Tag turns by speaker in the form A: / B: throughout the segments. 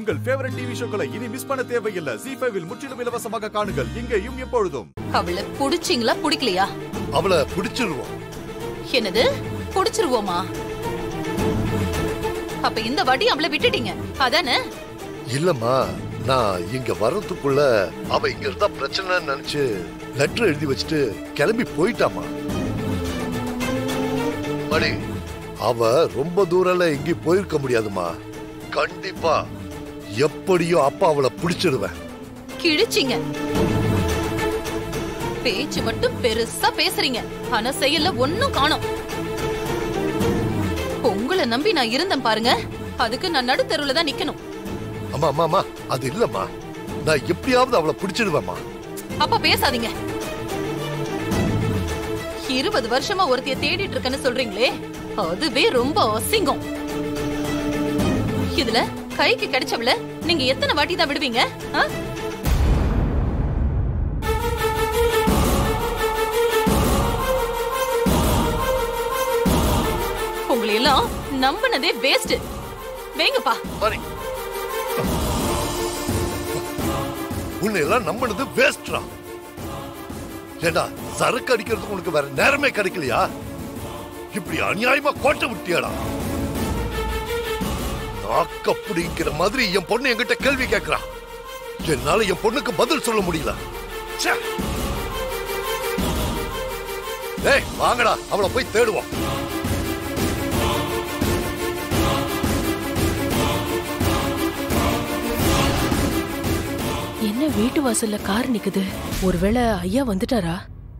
A: உங்கள் favourite TV ஷோக்களை இனி miss பண்ண தேவையில்லை ஜி ஃபைவில் முற்றிலும் இலவசமாக காணுங்கள் இங்கேயும் எப்பொழுதும்
B: அவளை புடிச்சிங்களா புடிக்கலையா
C: அவளை பிடிச்சிருவோம்
B: என்னது புடிச்சிருவோமா அப்ப இந்த வாட்டி அவளை விட்டுட்டீங்க அதானே
C: இல்லம்மா நான் இங்க வர்றதுக்குள்ள அவ இங்க இருந்தா பிரச்சனைன்னு நினைச்சு லெட்டர் எழுதி வச்சுட்டு கிளம்பி போயிட்டாமா மணி அவ ரொம்ப தூரம்ல எங்கேயும் போயிருக்க முடியாதுமா கண்டிப்பா எப்படியோ அப்பா அவளை பிடிச்சிடுவேன்
B: கிழிச்சிங்க பேச்சு மட்டும் பெருசா பேசுறீங்க ஆனா செயல்ல ஒன்னும் காணோம் உங்களை நம்பி நான் இருந்தேன் பாருங்க அதுக்கு நான் நடுத்தெருவுல தான் நிக்கணும்
C: அம்மா அம்மா அம்மா அது இல்லம்மா நான் எப்படியாவது அவளை பிடிச்சிடுவேம்மா
B: அப்பா பேசாதீங்க இருபது வருஷமா ஒருத்தைய தேடிட்டு இருக்கேன்னு சொல்றீங்களே அதுவே ரொம்ப அசிங்கம் இதுல கைக்கு கிடைச்சவள நீங்க எத்தனை வாட்டி தான் விடுவீங்க ஆ? உங்களை எல்லாம் நம்பினதே வேஸ்ட் வேங்கப்பா
C: மணி உன்னை எல்லாம் நம்பினது வேஸ்ட்ரா ஏண்டா சரக்கு அடிக்கிறதுக்கு உனக்கு வேற நேரமே கிடைக்கலையா இப்படி அநியாயமா கோட்டை விட்டியாடா நாக்க பிடிக்கிற மாதிரி என் பொண்ணு என்கிட்ட கேள்வி கேட்கிறா என்னால என் பொண்ணுக்கு பதில் சொல்ல முடியல ச்சே. ஏய் வாங்கடா அவளை போய் தேடுவோம்
D: என்ன வீட்டு வாசல்ல கார் நிக்குது ஒருவேளை ஐயா வந்துட்டாரா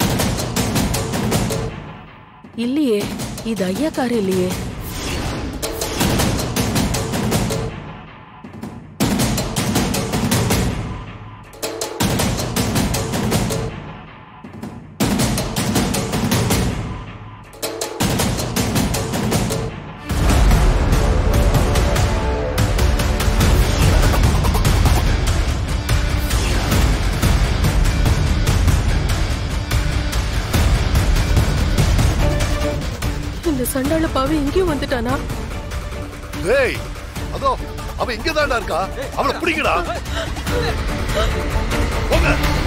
D: இல்லையே இது ஐயா கார் இல்லையே இந்த சண்டாள பாவி இங்கேயும் வந்துட்டானா
C: ஏய் அதோ அவ இங்க இருக்கா அவளை பிடிக்கடா போங்க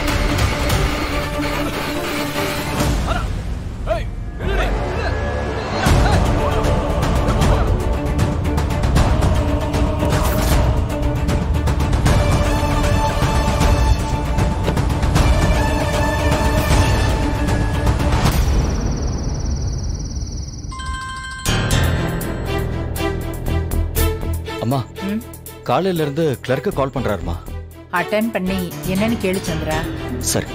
E: அம்மா காலையில இருந்து கிளர்க்கு கால் பண்றாருமா
F: அட்டன் பண்ணி என்னன்னு கேளு சந்திரா
E: சரி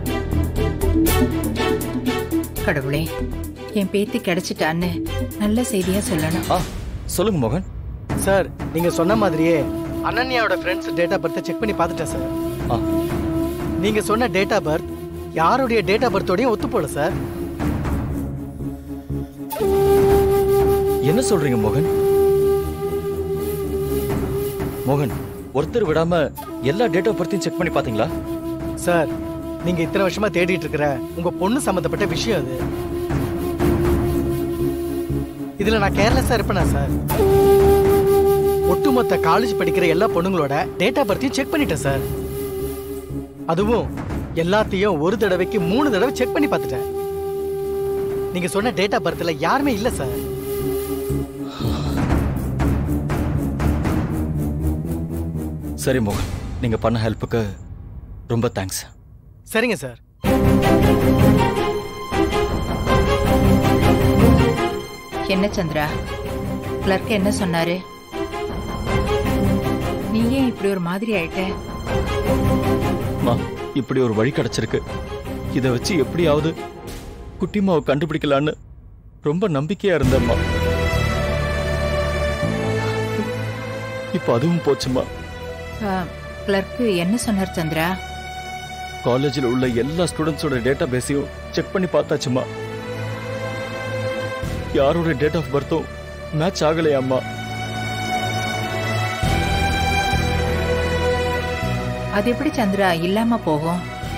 F: கடவுளே என் பேத்தி கிடைச்சிட்டான்னு நல்ல செய்தியா சொல்லணும்
E: ஆ சொல்லுங்க மோகன்
G: சார் நீங்க சொன்ன மாதிரியே அனன்யாவோட ஃப்ரெண்ட்ஸ் டேட் ஆஃப் பர்த்தை செக் பண்ணி பார்த்துட்டேன் சார்
E: ஆ
G: நீங்க சொன்ன டேட் ஆஃப் பர்த் யாருடைய டேட் ஆஃப் பர்த்தோடையும் ஒத்து போல சார்
E: என்ன சொல்றீங்க மோகன் மோகன் ஒருத்தர் விடாம எல்லா டேட் ஆஃப் பர்த்தையும் செக் பண்ணி பாத்தீங்களா
G: சார் நீங்க இத்தனை வருஷமா தேடிட்டு இருக்கிற உங்க பொண்ணு சம்பந்தப்பட்ட விஷயம் அது இதுல நான் கேர்லெஸ்ஸா இருப்பேனா சார் ஒட்டுமொத்த காலேஜ் படிக்கிற எல்லா பொண்ணுங்களோட டேட் ஆஃப் பர்த்தையும் செக் பண்ணிட்டேன் சார் அதுவும் எல்லாத்தையும் ஒரு தடவைக்கு மூணு தடவை செக் பண்ணி பார்த்துட்டேன் நீங்க சொன்ன டேட் ஆஃப் பர்த்ல யாருமே இல்ல சார்
E: சரி மோகன் நீங்க பண்ண ஹெல்ப்புக்கு ரொம்ப தேங்க்ஸ்
G: சரிங்க சார்
F: என்ன சந்திரா கிளர்க் என்ன சொன்னாரு நீ ஏன் இப்படி ஒரு மாதிரி ஆயிட்ட
E: அம்மா இப்படி ஒரு வழி கிடைச்சிருக்கு இதை வச்சு எப்படியாவது குட்டிமாவை கண்டுபிடிக்கலான்னு ரொம்ப நம்பிக்கையா இருந்தேம்மா இப்போ அதுவும் போச்சுமா
F: கிளர்க் என்ன சொன்னார் சந்திரா
E: காலேஜில் உள்ள எல்லா ஸ்டூடெண்ட்ஸோட டேட்டா பேஸையும் செக் பண்ணி பார்த்தாச்சுமா யாரோட டேட் ஆஃப் பர்த்தும் மேட்ச் ஆகலையாம்மா
F: அது எப்படி சந்திரா இல்லாம போகும்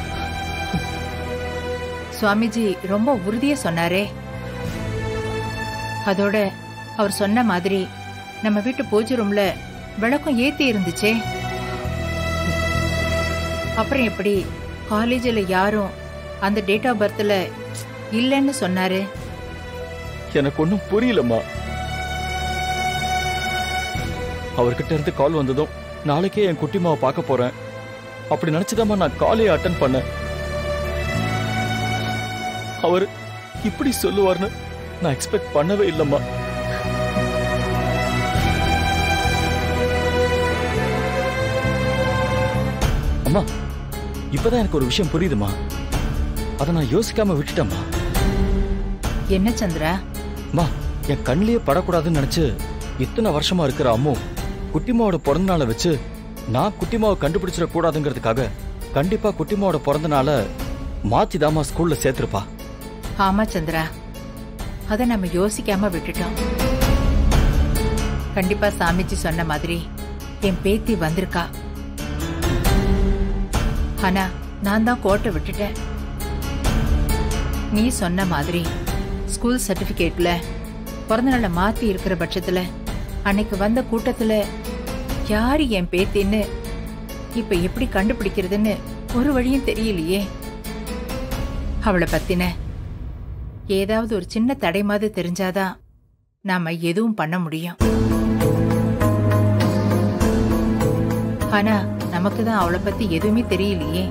F: சுவாமிஜி ரொம்ப உறுதியா சொன்னாரே அதோட அவர் சொன்ன மாதிரி நம்ம வீட்டு பூஜை ரூம்ல விளக்கம் ஏத்தி இருந்துச்சே அப்புறம் எப்படி காலேஜில் யாரும் அந்த டேட் ஆஃப் பர்த்தில் இல்லைன்னு சொன்னாரு
E: எனக்கு ஒன்றும் புரியலம்மா அவர்கிட்ட இருந்து கால் வந்ததும் நாளைக்கே என் குட்டிமாவை பார்க்க போறேன் அப்படி நினைச்சுதாம்மா நான் காலே அட்டன் பண்ணேன் அவர் இப்படி சொல்லுவார்னு நான் எக்ஸ்பெக்ட் பண்ணவே இல்லைம்மா அம்மா இப்பதான் எனக்கு ஒரு விஷயம் புரியுதுமா அதை நான் யோசிக்காம விட்டுட்டேம்மா
F: என்ன சந்திரா
E: அம்மா என் கண்ணிலேயே படக்கூடாதுன்னு நினைச்சு இத்தனை வருஷமா இருக்கிற அம்மு குட்டிமாவோட பிறந்த நாளை வச்சு நான் குட்டிமாவை கண்டுபிடிச்சிட கூடாதுங்கிறதுக்காக கண்டிப்பா குட்டிமாவோட பிறந்த நாளை மாத்தி தாமா ஸ்கூல்ல சேர்த்திருப்பா
F: ஆமா சந்திரா அதை நம்ம யோசிக்காம விட்டுட்டோம் கண்டிப்பா சாமிஜி சொன்ன மாதிரி என் பேத்தி வந்திருக்கா ஆனா நான் தான் கோட்டை விட்டுட்டேன் நீ சொன்ன மாதிரி ஸ்கூல் சர்டிபிகேட்ல பிறந்த நாளை மாத்தி இருக்கிற பட்சத்துல அன்னைக்கு வந்த கூட்டத்துல யாரு என் பேத்தின்னு இப்ப எப்படி கண்டுபிடிக்கிறதுன்னு ஒரு வழியும் தெரியலையே அவளை பத்தின ஏதாவது ஒரு சின்ன தடை மாதிரி தெரிஞ்சாதான் நாம எதுவும் பண்ண முடியும் ஆனா நமக்கு தான் அவளை பத்தி எதுவுமே தெரியலையே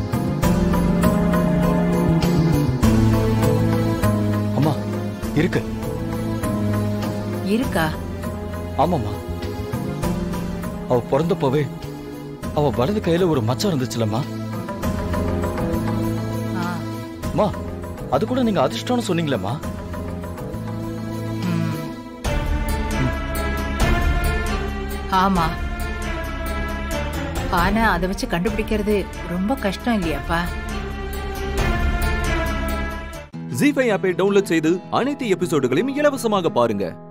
E: அம்மா இருக்கு
F: இருக்கா
E: ஆமாம்மா அவ பிறந்தப்பவே அவ வலது கையில ஒரு மச்சம் இருந்துச்சுலம்மா
F: ஆ,
E: அம்மா அது கூட நீங்க அதிர்ஷ்டம்னு சொன்னீங்களேம்மா
F: ம். ஆமா ஆனா அதை வச்சு கண்டுபிடிக்கிறது ரொம்ப கஷ்டம் இல்லையாப்பா
H: ஜி ஃபைவ் ஆப்பை டவுன்லோட் செய்து அனைத்து எபிசோடுகளையும் இலவசமாக பாருங்க